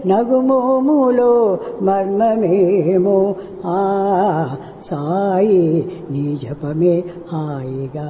నగుమోములో మర్మమేమో ఆ సాయి నీ జపమే హాయిగా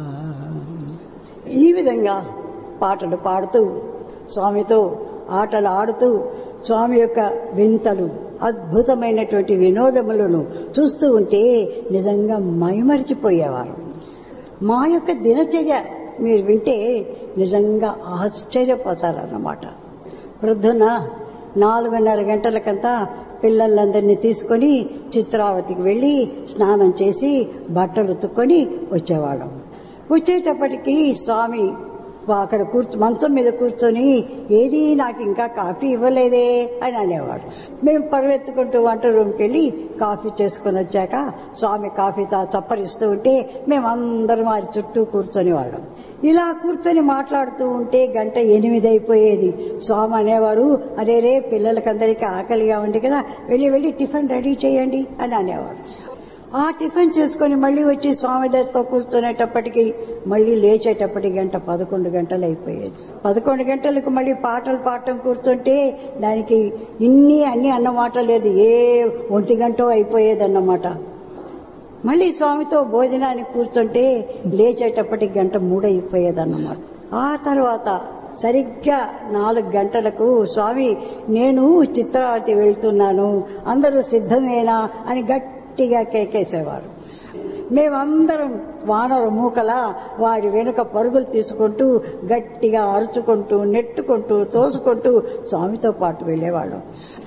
ఈ విధంగా పాటలు పాడుతూ స్వామితో ఆటలు ఆడుతూ స్వామి యొక్క వింతలు అద్భుతమైనటువంటి వినోదములను చూస్తూ ఉంటే నిజంగా మైమరిచిపోయేవారు మా యొక్క దినచర్య మీరు వింటే నిజంగా ఆశ్చర్యపోతారన్నమాట ప్రొద్దున నాలుగున్నర గంటలకంతా పిల్లలందరినీ తీసుకొని చిత్రావతికి వెళ్ళి స్నానం చేసి బట్టలు ఉతుక్కొని వచ్చేవాళ్ళం వచ్చేటప్పటికి స్వామి అక్కడ కూర్చు మంచం మీద కూర్చొని ఏది నాకు ఇంకా కాఫీ ఇవ్వలేదే అని అనేవాడు మేము పరువెత్తుకుంటూ వంట రూమ్కి వెళ్ళి కాఫీ చేసుకుని వచ్చాక స్వామి కాఫీ చప్పరిస్తూ ఉంటే మేమందరం వారి చుట్టూ కూర్చొని వాళ్ళం ఇలా కూర్చొని మాట్లాడుతూ ఉంటే గంట ఎనిమిది అయిపోయేది స్వామి అనేవారు అరే రే పిల్లలకందరికీ ఆకలిగా ఉంది కదా వెళ్ళి వెళ్ళి టిఫిన్ రెడీ చేయండి అని అనేవారు ఆ టిఫిన్ చేసుకుని మళ్ళీ వచ్చి స్వామి దగ్గరతో కూర్చునేటప్పటికి మళ్ళీ లేచేటప్పటికి గంట పదకొండు గంటలు అయిపోయేది పదకొండు గంటలకు మళ్ళీ పాటలు పాడటం కూర్చుంటే దానికి ఇన్ని అన్ని అన్నమాట లేదు ఏ ఒంటి గంట అయిపోయేది అన్నమాట మళ్ళీ స్వామితో భోజనానికి కూర్చుంటే లేచేటప్పటికి గంట మూడు అయిపోయేది అన్నమాట ఆ తర్వాత సరిగ్గా నాలుగు గంటలకు స్వామి నేను చిత్రావతి వెళ్తున్నాను అందరూ సిద్ధమేనా అని గట్టి గట్టిగా కేకేసేవారు మేమందరం వానర మూకలా వాడి వెనుక పరుగులు తీసుకుంటూ గట్టిగా అరుచుకుంటూ నెట్టుకుంటూ తోసుకుంటూ స్వామితో పాటు వెళ్ళేవాళ్ళం